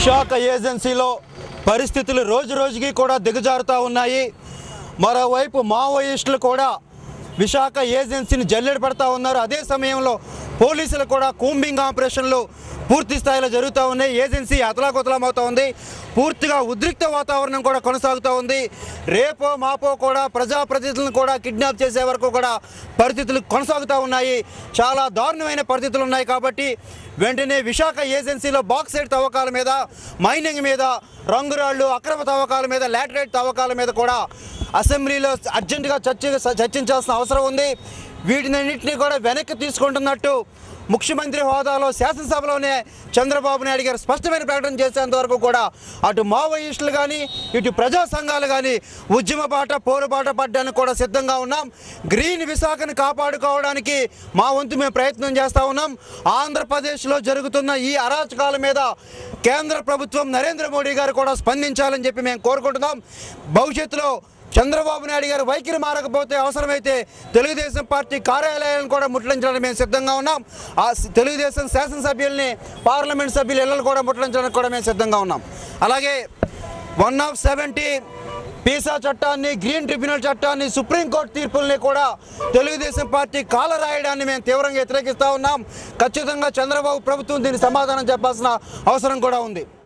విశాఖ ఏజెన్సీలో పరిస్థితులు రోజు రోజుకి కూడా దిగజారుతూ ఉన్నాయి మరోవైపు మావోయిస్టులు కూడా విశాఖ ఏజెన్సీని జల్లెడ పడతా ఉన్నారు అదే సమయంలో పోలీసులు కూడా కూంబింగ్ ఆపరేషన్లు పూర్తి స్థాయిలో జరుగుతూ ఉన్నాయి ఏజెన్సీ అతలాకుతలమవుతూ ఉంది పూర్తిగా ఉద్రిక్త వాతావరణం కూడా కొనసాగుతూ ఉంది రేపో మాపో కూడా ప్రజాప్రతినిధులను కూడా కిడ్నాప్ చేసే వరకు కూడా పరిస్థితులు కొనసాగుతూ ఉన్నాయి చాలా దారుణమైన పరిస్థితులు ఉన్నాయి కాబట్టి వెంటనే విశాఖ ఏజెన్సీలో బాక్సైడ్ తవ్వకాల మీద మైనింగ్ మీద రంగురాళ్ళు అక్రమ తవ్వకాల మీద లాటరైట్ తవ్వకాల మీద కూడా అసెంబ్లీలో అర్జెంటుగా చర్చ చర్చించాల్సిన అవసరం ఉంది వీటినన్నింటినీ కూడా వెనక్కి తీసుకుంటున్నట్టు ముఖ్యమంత్రి హోదాలో శాసనసభలోనే చంద్రబాబు నాయుడు గారు స్పష్టమైన ప్రకటన చేసేంత వరకు కూడా అటు మావోయిస్టులు కానీ ఇటు ప్రజా సంఘాలు కానీ ఉద్యమ బాట పోరుబాట పడ్డానికి కూడా సిద్ధంగా ఉన్నాం గ్రీన్ విశాఖను కాపాడుకోవడానికి మా వంతు మేము ప్రయత్నం చేస్తూ ఉన్నాం ఆంధ్రప్రదేశ్లో జరుగుతున్న ఈ అరాచకాల మీద కేంద్ర ప్రభుత్వం నరేంద్ర మోడీ గారు కూడా స్పందించాలని చెప్పి మేము కోరుకుంటున్నాం భవిష్యత్తులో చంద్రబాబు నాయుడు గారు వైఖరి మారకపోతే అవసరమైతే తెలుగుదేశం పార్టీ కార్యాలయాలను కూడా ముట్టడించడానికి మేము సిద్ధంగా ఉన్నాం ఆ స- తెలుగుదేశం శాసనసభ్యుల్ని పార్లమెంట్ సభ్యులు ఇళ్ళను కూడా ముట్టడించడానికి కూడా మేము సిద్ధంగా ఉన్నాం అలాగే వన్ ఆఫ్ సెవెంటీ పీసా చట్టాన్ని గ్రీన్ ట్రిబ్యునల్ చట్టాన్ని సుప్రీంకోర్టు తీర్పుల్ని కూడా తెలుగుదేశం పార్టీ కాల రాయడాన్ని మేము తీవ్రంగా వ్యతిరేకిస్తూ ఉన్నాం ఖచ్చితంగా చంద్రబాబు ప్రభుత్వం దీనికి సమాధానం చెప్పాల్సిన అవసరం కూడా ఉంది